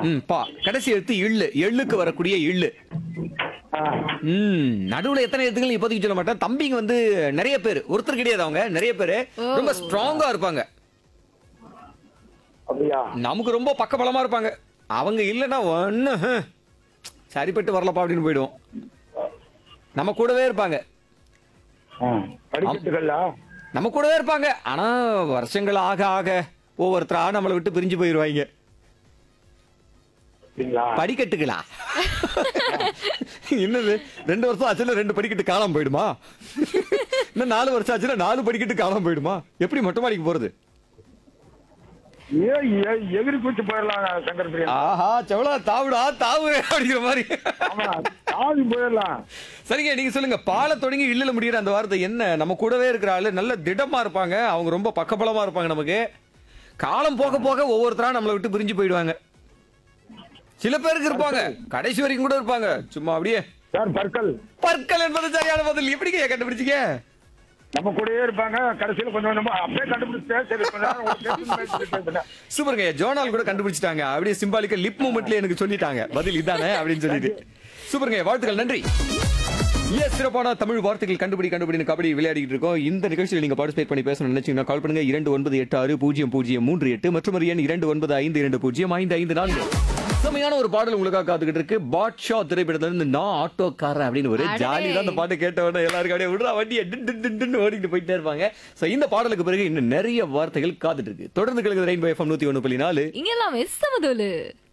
ம் பா கடைசி எழுத்து இள்ளு எள்ளுக்கு வரக்கூடிய இள்ளு ஆ. ம் நடுவுல எத்தனை எழுத்துக்கள் இப்போதைக்கு சொல்ல மாட்டேன் தம்பிங்க வந்து நிறைய பேர் ஒருத்தர் கிடையாது அவங்க நிறைய பேர் ரொம்ப ஸ்ட்ராங்கா இருப்பாங்க அப்படியா நமக்கு ரொம்ப பக்கபலமா இருப்பாங்க அவங்க இல்லைன்னா ஒண்ணு ஹம், சரிப்பட்டு வரலப்பா அப்படின்னு போயிடுவோம் நம்ம கூடவே இருப்பாங்க ஆ. படிக்கட்டுகளா நம்ம கூடவே இருப்பாங்க ஆனா வருஷங்கள் ஆக ஆக ஒவ்வொருத்தரா நம்மளை விட்டு பிரிஞ்சு போயிருவாங்க அப்படிங்களா படிக்கட்டுகளா என்னது ரெண்டு வருஷம் ஆச்சுல ரெண்டு படிக்கட்டு காணாம போயிடுமா இன்னும் நாலு வருஷம் ஆச்சுல நாலு படிக்கட்டு காணாம போயிடுமா எப்படி மொட்டை மாடிக்கு போறது ஏ ஏ, எகிரி குச்சி போயிடலாம் சங்கர் பிரியன் ஆஹா செவலா தாவுடா தாவு அப்படிங்கிற மாதிரி ஆமா தாவி போயிடலாம் சரிங்க நீங்க சொல்லுங்க பால தொடங்கி இல்லல முடியிற அந்த வார்த்தை என்ன நம்ம கூடவே இருக்கிற ஆளு நல்ல திடமா இருப்பாங்க அவங்க ரொம்ப பக்கபலமா இருப்பாங்க நமக்கு காலம் போக போக ஒவ்வொருத்தரா நம்மளை விட்டு பிரிஞ்சு போயிடுவாங்க சில பேருக்கு இருப்பாங்க கடைசி வரைக்கும் கூட இருப்பாங்க சும்மா அப்படியே சார் பற்கள் பற்கள் என்பது சரியான பதில் எப்படிங்க கண்டுபிடிச்சீங்க நம்ம கூடயே இருப்பாங்க கடைசியில கொஞ்சம் கொஞ்சமா அப்படியே கண்டுபிடிச்சேன் சரி கொஞ்ச நேரம் ஒரு பேசுங்க, பேசுங்க, பேசுங்க. சூப்பருங்க ஜோனால் கூட கண்டுபிடிச்சிட்டாங்க அப்படியே சிம்பாலிக்கா லிப் மூமெண்ட்ல எனக்கு சொல்லிட்டாங்க பதில் இதானே அப்படின்னு சொல்லிட்டு சூப்பருங்க வாழ்த்துக்கள் நன்றி எஸ் சிறப்பான தமிழ் வார்த்தைகள் கண்டுபிடி கண்டுபிடினு கபடி விளையாடிட்டு இருக்கோம் இந்த நிகழ்ச்சியில் நீங்க பார்ட்டிசிபேட் பண்ணி பேசணும்னு நினைச்சீங்கன்னா கால் பண்ணுங்க இரண்டு ஒன்பது எட்டு ஆறு பூஜ்ஜியம் பூஜ்ஜியம் மூன்று எட்டு மற்றும் ஒரு எண் இரண்டு ஒன்பது ஐந்து இரண்டு பூஜ்ஜியம் ஐந்து ஐந்து நான்கு செம்மையான ஒரு பாடல் உங்களுக்காக காத்துக்கிட்டு இருக்கு பாட்ஷா திரைப்படத்துல இருந்து நான் ஆட்டோக்காரன் அப்படின்னு ஒரு அடடே. ஜாலி தான் அந்த பாட்டு கேட்ட உடனே எல்லாருக்கும் அப்படியே விடுறா வண்டியை டின் டின் டின் டின்னு ஓடிட்டு போயிட்டே இருப்பாங்க சோ இந்த பாடலுக்கு பிறகு இன்னும் நிறைய வார்த்தைகள் காத்துட்டு இருக்கு தொடர்ந்து கிழக்கு ரெயின்போ எஃப்எம் நூத்தி ஒன்று புள்ளி நாலு இங்க எல்லாமே சமதோலு